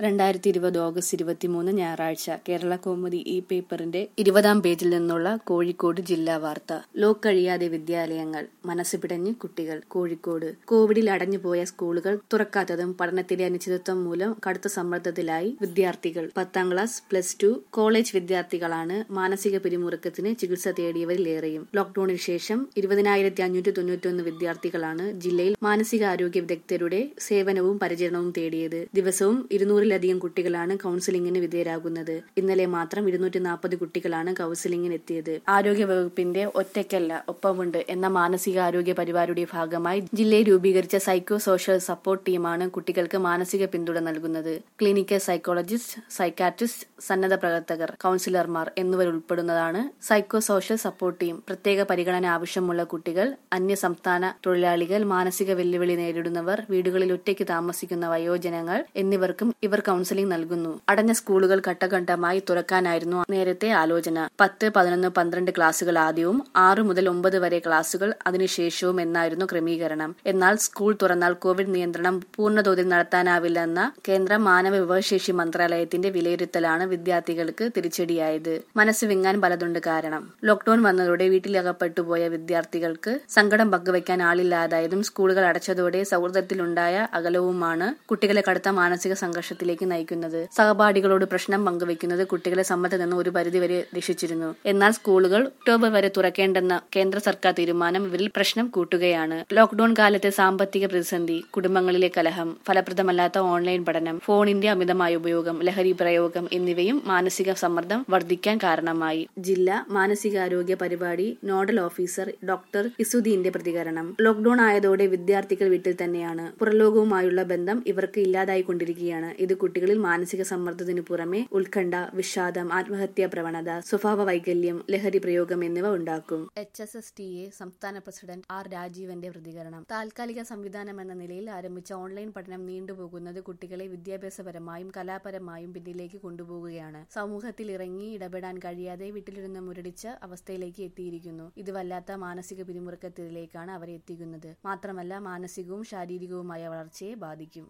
രണ്ടായിരത്തി ഇരുപത് ഓഗസ്റ്റ് ഇരുപത്തിമൂന്ന് ഞായറാഴ്ച കേരള കൗമുദി ഈ പേപ്പറിന്റെ ഇരുപതാം പേജിൽ നിന്നുള്ള കോഴിക്കോട് ജില്ലാ വാർത്ത ലോക്ക് കഴിയാതെ വിദ്യാലയങ്ങൾ മനസ്സ് പിടഞ്ഞ് കുട്ടികൾ കോഴിക്കോട് കോവിഡിൽ അടഞ്ഞുപോയ സ്കൂളുകൾ തുറക്കാത്തതും പഠനത്തിലെ അനിശ്ചിതത്വം മൂലം കടുത്ത സമ്മർദ്ദത്തിലായി വിദ്യാർത്ഥികൾ പത്താം ക്ലാസ് പ്ലസ് ടു കോളേജ് വിദ്യാർത്ഥികളാണ് മാനസിക പിരിമുറുക്കത്തിന് ചികിത്സ തേടിയവരിൽ ഏറെയും ലോക്ഡൌണിന് ശേഷം ഇരുപതിനായിരത്തി അഞ്ഞൂറ്റി തൊണ്ണൂറ്റൊന്ന് വിദ്യാർത്ഥികളാണ് ജില്ലയിൽ മാനസികാരോഗ്യ വിദഗ്ധരുടെ സേവനവും പരിചരണവും തേടിയത് ദിവസവും ഇരുന്നൂറിലധികം കുട്ടികളാണ് കൌൺസിലിംഗിന് വിധേയരാകുന്നത് ഇന്നലെ മാത്രം ഇരുന്നൂറ്റി നാൽപ്പത് കുട്ടികളാണ് കൌൺസിലിംഗിന് എത്തിയത് ആരോഗ്യ വകുപ്പിന്റെ ഒറ്റയ്ക്കല്ല ഒപ്പമുണ്ട് എന്ന മാനസികാരോഗ്യ പരിപാടിയുടെ ഭാഗമായി ജില്ലയിൽ രൂപീകരിച്ച സൈക്കോ സോഷ്യൽ സപ്പോർട്ട് ടീമാണ് കുട്ടികൾക്ക് മാനസിക പിന്തുണ നൽകുന്നത് ക്ലിനിക്കൽ സൈക്കോളജിസ്റ്റ് സൈക്കാട്രിസ്റ്റ് സന്നദ്ധ പ്രവർത്തകർ കൌൺസിലർമാർ എന്നിവരുൾപ്പെടുന്നതാണ് സൈക്കോ സോഷ്യൽ സപ്പോർട്ട് ടീം പ്രത്യേക പരിഗണന ആവശ്യമുള്ള കുട്ടികൾ അന്യ സംസ്ഥാന തൊഴിലാളികൾ മാനസിക വെല്ലുവിളി നേരിടുന്നവർ വീടുകളിൽ ഒറ്റയ്ക്ക് താമസിക്കുന്ന വയോജനങ്ങൾ എന്നിവർക്കും ഇവർ കൌൺസിലിംഗ് നൽകുന്നു അടഞ്ഞ സ്കൂളുകൾ ഘട്ടഘട്ടമായി തുറക്കാനായിരുന്നു നേരത്തെ ആലോചന പത്ത് പതിനൊന്ന് പന്ത്രണ്ട് ക്ലാസുകൾ ആദ്യവും ആറ് മുതൽ ഒമ്പത് വരെ ക്ലാസുകൾ അതിനുശേഷവും എന്നായിരുന്നു ക്രമീകരണം എന്നാൽ സ്കൂൾ തുറന്നാൽ കോവിഡ് നിയന്ത്രണം പൂർണ്ണതോതിൽ നടത്താനാവില്ലെന്ന കേന്ദ്ര മാനവ വിഭവശേഷി മന്ത്രാലയത്തിന്റെ വിലയിരുത്തലാണ് വിദ്യാർത്ഥികൾക്ക് തിരിച്ചടിയായത് മനസ്സ് വിങ്ങാൻ പലതുണ്ട് കാരണം ലോക്ഡൌൺ വന്നതോടെ വീട്ടിലകപ്പെട്ടുപോയ വിദ്യാർത്ഥികൾക്ക് സങ്കടം പങ്കുവയ്ക്കാൻ ആളില്ലാതായതും സ്കൂളുകൾ അടച്ചതോടെ സൗഹൃദത്തിലുണ്ടായ അകലവുമാണ് കുട്ടികളെ കടുത്ത മാനസിക സംഘർഷത്തിലേക്ക് നയിക്കുന്നത് സഹപാഠികളോട് പ്രശ്നം പങ്കുവയ്ക്കുന്നത് കുട്ടികളെ സമ്മതം നിന്ന് ഒരു പരിധിവരെ രക്ഷിച്ചിരുന്നു എന്നാൽ സ്കൂളുകൾ ഒക്ടോബർ വരെ തുറക്കേണ്ടെന്ന കേന്ദ്ര സർക്കാർ തീരുമാനം ഇവരിൽ പ്രശ്നം കൂട്ടുകയാണ് ലോക്ഡൌൺ കാലത്തെ സാമ്പത്തിക പ്രതിസന്ധി കുടുംബങ്ങളിലെ കലഹം ഫലപ്രദമല്ലാത്ത ഓൺലൈൻ പഠനം ഫോണിന്റെ അമിതമായ ഉപയോഗം ലഹരി പ്രയോഗം എന്നിവയും മാനസിക സമ്മർദ്ദം വർദ്ധിക്കാൻ കാരണമായി ജില്ലാ മാനസികാരോഗ്യ പരിപാടി നോഡൽ ഓഫീസർ ഡോക്ടർ ഇസുദീന്റെ പ്രതികരണം ലോക്ഡൌൺ ആയതോടെ വിദ്യാർത്ഥികൾ വീട്ടിൽ തന്നെയാണ് പുറലോകവുമായുള്ള ബന്ധം ഇവർക്ക് ഇല്ലാതായിക്കൊണ്ടിരിക്കുകയാണ് ഇത് കുട്ടികളിൽ മാനസിക സമ്മർദ്ദത്തിനു പുറമെ ഉത്കണ്ഠ വിഷാദം ആത്മഹത്യാ പ്രവണത സ്വഭാവ വൈകല്യം ലഹരി പ്രയോഗം എന്നിവ ഉണ്ടാക്കും H S S T A സംസ്ഥാന പ്രസിഡന്റ് ആർ രാജീവന്റെ പ്രതികരണം താൽക്കാലിക സംവിധാനം എന്ന നിലയിൽ ആരംഭിച്ച ഓൺലൈൻ പഠനം നീണ്ടുപോകുന്നത് കുട്ടികളെ വിദ്യാഭ്യാസപരമായും കലാപരമായും പിന്നിലേക്ക് കൊണ്ടുപോകുകയാണ് സമൂഹത്തിൽ ഇറങ്ങി ഇടപെടാൻ കഴിയാതെ വീട്ടിലിരുന്ന് മുരടിച്ച അവസ്ഥയിലേക്ക് എത്തിയിരിക്കുന്നു ഇത് വല്ലാത്ത മാനസിക പിരിമുറുക്കത്തിലേക്കാണ് അവരെ എത്തിക്കുന്നത് മാത്രമല്ല മാനസികവും ശാരീരികവുമായ വളർച്ചയെ ബാധിക്കും